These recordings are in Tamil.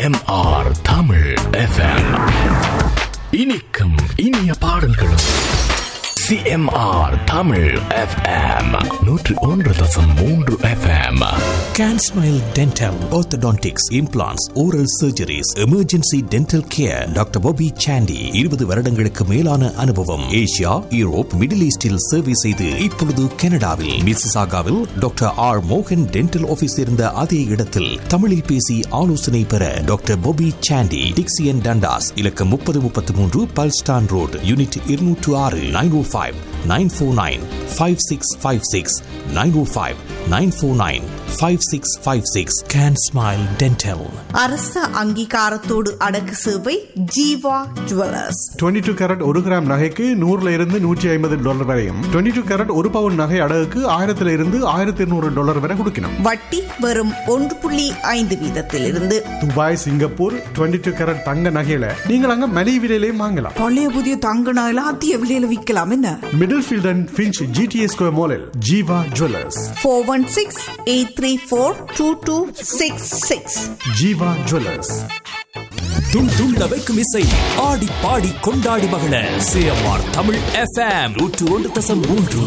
சிஎம்ஆர் தமிழ் எஃப்எம் இனிக்கும் இனிய பாடல்களும் சிஎம்ஆர் தமிழ் எஃப்எம் நூற்று ஒன்று தசம் மூன்று FM Can Smile Dental, Orthodontics, Implants, Oral Surgeries, Emergency Dental Care, doctor Bobby Sandy இருபது வருடங்களுக்கு மேலான அனுபவம் ஏசியா யூரோப் மிடில் ஈஸ்டில் சேவை செய்து இப்பொழுது கனடாவில் மிசிசாகாவில் டாக்டர் ஆர் மோகன் டென்டல் ஆபீஸ் இருந்த அதே இடத்தில் தமிழில் பேசி ஆலோசனை பெற doctor Bobby Sandy Dixie and Dundas இலக்கம் முப்பது முப்பத்தி மூன்று பல்ஸ்டான் ரோடு யூனிட் இருநூற்று ஆறு nine O five nine four nine five six five six nine O five nine four nine five six five six Can Smile Dental அரச அங்கீகாரத்தோடு அடக்கு சேவை ஜீவா ஜுவல்லர்ஸ் 22 டூ கேரட் ஒரு கிராம் நகைக்கு நூறுல இருந்து நூற்றி ஐம்பது டாலர் வரையும் 22 டூ கேரட் ஒரு பவுன் நகை அடகுக்கு ஆயிரத்துல இருந்து ஆயிரத்தி இருநூறு டாலர் வரை கொடுக்கணும் வட்டி வெறும் ஒன்று புள்ளி ஐந்து வீதத்திலிருந்து துபாய் சிங்கப்பூர் 22 டூ கேரட் தங்க நகையில நீங்கள் அங்க மலிவு விலையிலையும் வாங்கலாம் பழைய புதிய தங்க நகையில அதிக விலையில விற்கலாம் என்ன Middlefield and Finch GTS square மாலில் Jeeva Jewellers four one six eight three four two two six six Jeeva Jewellers துள் துள்ள வைக்கும் இசை ஆடி பாடி கொண்டாடி மகள சிஎம்ஆர் தமிழ் எஃப்எம் நூற்று ஒன்று தசம் மூன்று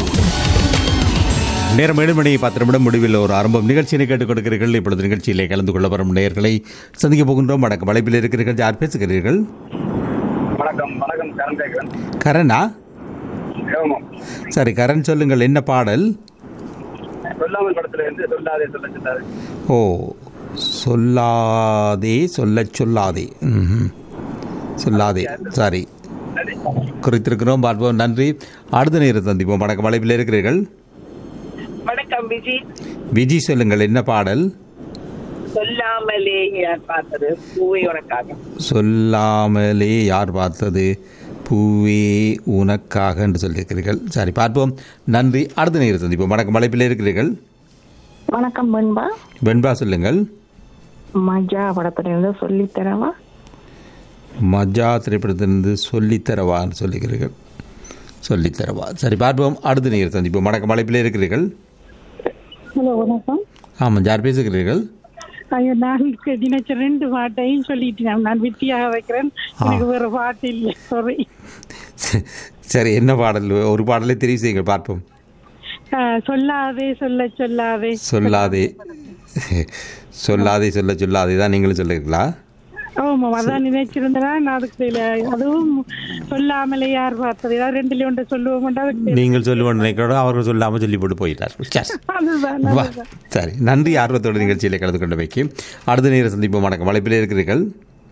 நேரம் ஏழு மணி பத்து நிமிடம் முடிவில் ஒரு ஆரம்பம் நிகழ்ச்சியை கேட்டுக் கொடுக்கிறீர்கள் இப்பொழுது நிகழ்ச்சியிலே கலந்து கொள்ள வரும் நேயர்களை சந்திக்க போகின்றோம் வணக்கம் வலைப்பில் இருக்கிறீர்கள் யார் பேசுகிறீர்கள் வணக்கம் வணக்கம் கரண் கேட்கிறேன் கரனா ஆமாம் சரி கரண் சொல்லுங்கள் என்ன பாடல் சொல்லாமல் படத்துல இருந்து சொல்லாதே சொல்ல சொல்லாதே ஓ சொல்லாதே சொல்லச் சொல்லாதே ம்ஹும். சொல்லாதே சரி நன்றி. குறித்திருக்கிறோம் பார்ப்போம் நன்றி அடுத்த நேரம் சந்திப்போம் வணக்கம் வலைப்பில் இருக்கிறீர்கள் வணக்கம் விஜி விஜி சொல்லுங்கள் என்ன பாடல் சொல்லாமலே யார் பார்த்தது பூவை உனக்காக சொல்லாமலே யார் பார்த்தது பூவே உனக்காக என்று சொல்லியிருக்கிறீர்கள் சரி பார்ப்போம் நன்றி அடுத்த நேரம் சந்திப்போம் வணக்கம் மலைப்பில் இருக்கிறீர்கள் வணக்கம் பண்பா வெண்பா சொல்லுங்கள் மஜா படத்துல இருந்து சொல்லி தரவா மஜா திரைப்படத்திலிருந்து சொல்லித்தரவான்னு சொல்லிக்கிறீர்கள் சொல்லித்தரவா சரி பார்ப்போம் அடுத்த நேரம் சந்திப்போம் வணக்கம் மலைப்பில் இருக்கிறீர்கள் ஹலோ வணக்கம் ஆமாம் யார் பேசுகிறீர்கள் ஐயோ நான் நினைச்ச ரெண்டு பாட்டையும் சொல்லிட்டேன் நான் வித்தியாக வைக்கிறேன் எனக்கு வேற பாட்டு இல்லை சாரி சரி என்ன பாடல் ஒரு பாடலை தெரிவு செய்யுங்கள் பார்ப்போம் சொல்லாதே சொல்ல சொல்லாதே சொல்லாதே சொல்லாதே சொல்ல சொல்லாதே தான் நீங்களும் சொல்லுறீங்களா ஆமா அதான் நினைச்சிருந்தா நான் அதுக்கு தெரியல அதுவும் சொல்லாமலே யார் பார்த்தது ஏதாவது ரெண்டுல ஒன்று சொல்லுவோம் அதுக்கு தெரியல. நீங்கள் சொல்லுவோம் நினைக்கிறோம் அவர்கள் சொல்லாமல் சொல்லி போட்டு போயிட்டார் சரி. அதுதான் வா. சரி நன்றி ஆர்வத்தோட நிகழ்ச்சியில் கலந்து கொண்டு வைக்கும் அடுத்த நேரம் சந்திப்போம் வணக்கம் வலைப்பில் இருக்கிறீர்கள்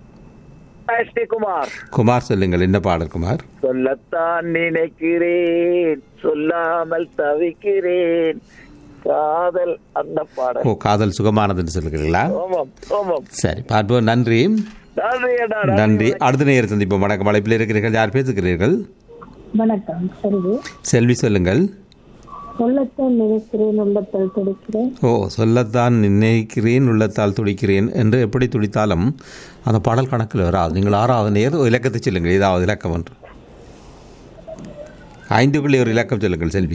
ஸ்ரீ குமார் குமார் சொல்லுங்கள் என்ன பாடல் குமார் சொல்லத்தான் நினைக்கிறேன் சொல்லாமல் தவிக்கிறேன் காதல் அந்த பாடல் ஓ காதல் சுகமானதுன்னு சொல்லுகிறீங்களா ஆமாம் ஆமாம் சரி பார்ப்போம் நன்றி நன்றி அண்ணா நன்றி அடுத்த நேரம் சந்திப்போம் வணக்கம் வலைப்பில் இருக்கிறீர்கள் யார் பேசுகிறீர்கள் வணக்கம் சரி செல்வி சொல்லுங்கள் சொல்லத்தான் நினைக்கிறேன் உள்ளத்தில் துடிக்கிறேன் ஓ சொல்லத்தான் நினைக்கிறேன் உள்ளத்தால் துடிக்கிறேன் என்று எப்படி துடித்தாலும் அந்த பாடல் கணக்கில் வராது நீங்கள் ஆறாவது நேர் ஒரு இலக்கத்தை சொல்லுங்கள் ஏதாவது இலக்கம் ஒன்று ஐந்துக்குள்ளே ஒரு இலக்கம் சொல்லுங்கள் செல்வி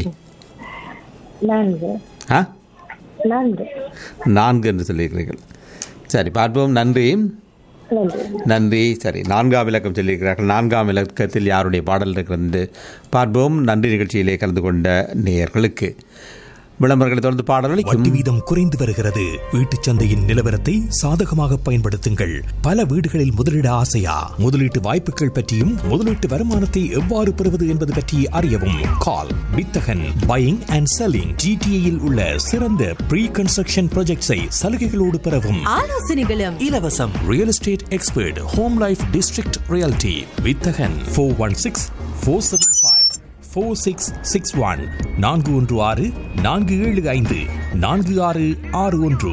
நான்கு ஆ நான்கு நான்கு என்று சொல்லியிருக்கிறீர்கள் சரி பார்ப்போம் நன்றி நன்றி நன்றி சரி நான்காம் இலக்கம் சொல்லியிருக்கிறார்கள் நான்காம் இலக்கத்தில் யாருடைய பாடல் இருக்கிறது என்று பார்ப்போம் நன்றி நிகழ்ச்சியிலே கலந்து கொண்ட நேயர்களுக்கு விளம்பரங்களை தொடர்ந்து பாடல் வட்டி அளிக்கும் வீதம் குறைந்து வருகிறது வீட்டுச் சந்தையின் நிலவரத்தை சாதகமாக பயன்படுத்துங்கள் பல வீடுகளில் முதலீட ஆசையா முதலீட்டு வாய்ப்புகள் பற்றியும் முதலீட்டு வருமானத்தை எவ்வாறு பெறுவது என்பது பற்றி அறியவும் கால் வித்தகன் பையிங் அண்ட் செல்லிங் ஜிடிஏயில் உள்ள சிறந்த ப்ரீ கன்ஸ்ட்ரக்ஷன் ப்ராஜெக்ட்ஸை சலுகைகளோடு பெறவும் ஆலோசனைகளும் இலவசம் real estate expert HomeLife District Realty Vithagan four one six four seven five four six six one நான்கு ஒன்று ஆறு நான்கு ஏழு ஐந்து நான்கு ஆறு ஆறு ஒன்று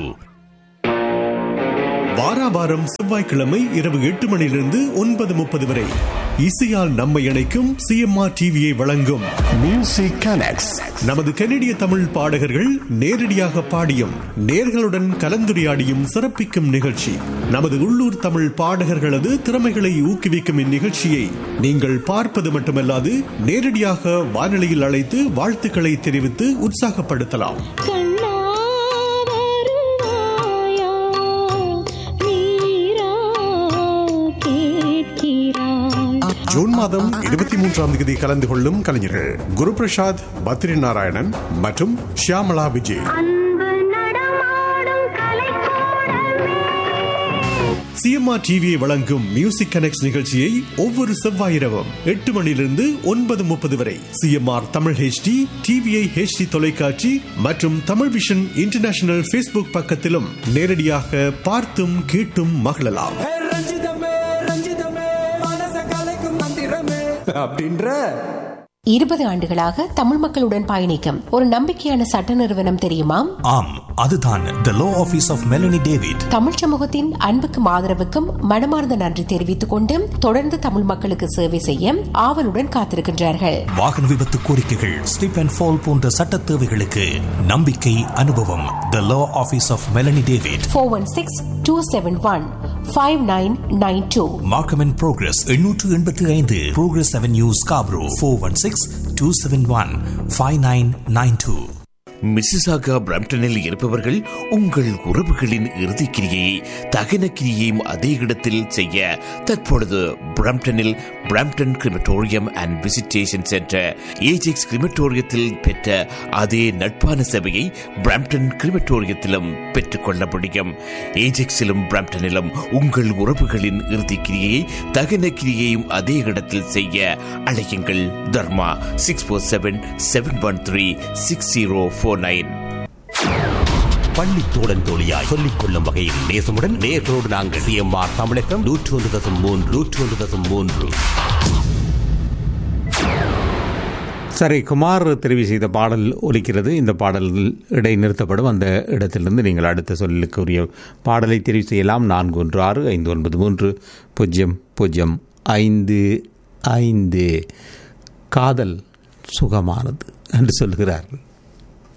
வாராவாரம் செவ்வாய்க்கிழமை இரவு எட்டு மணியிலிருந்து ஒன்பது முப்பது வரை இசையால் நம்மை இணைக்கும் சிஎம்ஆர் டிவியை வழங்கும் மியூசிக் கனெக்ட்ஸ் நமது கனடிய தமிழ் பாடகர்கள் நேரடியாக பாடியும் நேர்களுடன் கலந்துரையாடியும் சிறப்பிக்கும் நிகழ்ச்சி நமது உள்ளூர் தமிழ் பாடகர்களது திறமைகளை ஊக்குவிக்கும் இந்நிகழ்ச்சியை நீங்கள் பார்ப்பது மட்டுமல்லாது நேரடியாக வானொலியில் அழைத்து வாழ்த்துக்களை தெரிவித்து உற்சாகப்படுத்தலாம் கண்ணா வருவாயா நீரா ஜூன் மாதம் இருபத்தி மூன்றாம் தேதி கலந்து கொள்ளும் கலைஞர்கள் குரு பிரசாத் பத்ரி நாராயணன் மற்றும் ஷியாமலா விஜய் சிஎம்ஆர் டிவியை வழங்கும் மியூசிக் கனெக்ட் நிகழ்ச்சியை ஒவ்வொரு செவ்வாய் இரவும் எட்டு மணியிலிருந்து ஒன்பது முப்பது வரை CMR Tamil HD TVI HD தொலைக்காட்சி மற்றும் தமிழ் விஷன் இன்டர்நேஷனல் ஃபேஸ்புக் பக்கத்திலும் நேரடியாக பார்த்தும் கேட்டும் மகிழலாம் அப்படின்ற இருபது ஆண்டுகளாக தமிழ் மக்களுடன் பயணிக்கும் ஒரு நம்பிக்கையான சட்ட நிறுவனம் தெரியுமா ஆம் அதுதான் the law office of Melanie David Tamil சமூகத்தின் அன்புக்கும் ஆதரவுக்கும் மனமார்ந்த நன்றி தெரிவித்துக் கொண்டு தொடர்ந்து தமிழ் மக்களுக்கு சேவை செய்ய ஆவலுடன் காத்திருக்கின்றார்கள் வாகன விபத்து கோரிக்கைகள் ஸ்லிப் அண்ட் ஃபால் போன்ற சட்ட தேவைகளுக்கு நம்பிக்கை அனுபவம் the law office of Melanie David four one six two seven one five nine nine two Markham and Progress எண்ணூற்று எண்பத்தி ஐந்து Progress Avenue Scarborough four one six two seven one five nine nine two Mississauga பிரம்டனில் இருப்பவர்கள் உங்கள் உறவுகளின் இறுதிக்கிரியை தகன கிரியையும் அதே இடத்தில் செய்ய தற்பொழுது பிரம்டனில் Brampton crematorium and visitation centre Ajax கிரிமட்டோரியத்தில் பெற்ற அதே நட்பான சேவையை பிரம்டன் கிரிமட்டோரியத்திலும் பெற்றுக்கொள்ள முடியும் ஏஜெக்ஸிலும் பிரம்டனிலும் உங்கள் உறவுகளின் இறுதிக்கிரியை தகன கிரியையும் அதே இடத்தில் செய்ய அழையுங்கள் Dharma six four seven seven one three six zero four nine பள்ளி தோழன் தோழியாய் சொல்லிக் கொள்ளும் வகையில் நேசமுடன் நேர்களோடு நாங்கள் சிஎம்ஆர் தமிழகம் நூற்று ஒன்று தசம் மூன்று நூற்று ஒன்று தசம் மூன்று சரி குமார் தெரிவு செய்த பாடல் ஒலிக்கிறது இந்த பாடல் இடைநிறுத்தப்படும் அந்த இடத்திலிருந்து நீங்கள் அடுத்த சொல்லுக்குரிய பாடலை தெரிவு செய்யலாம் நான்கு ஒன்று ஆறு ஐந்து ஒன்பது மூன்று பூஜ்ஜியம் பூஜ்ஜியம் ஐந்து ஐந்து காதல் சுகமானது என்று சொல்கிறார்கள்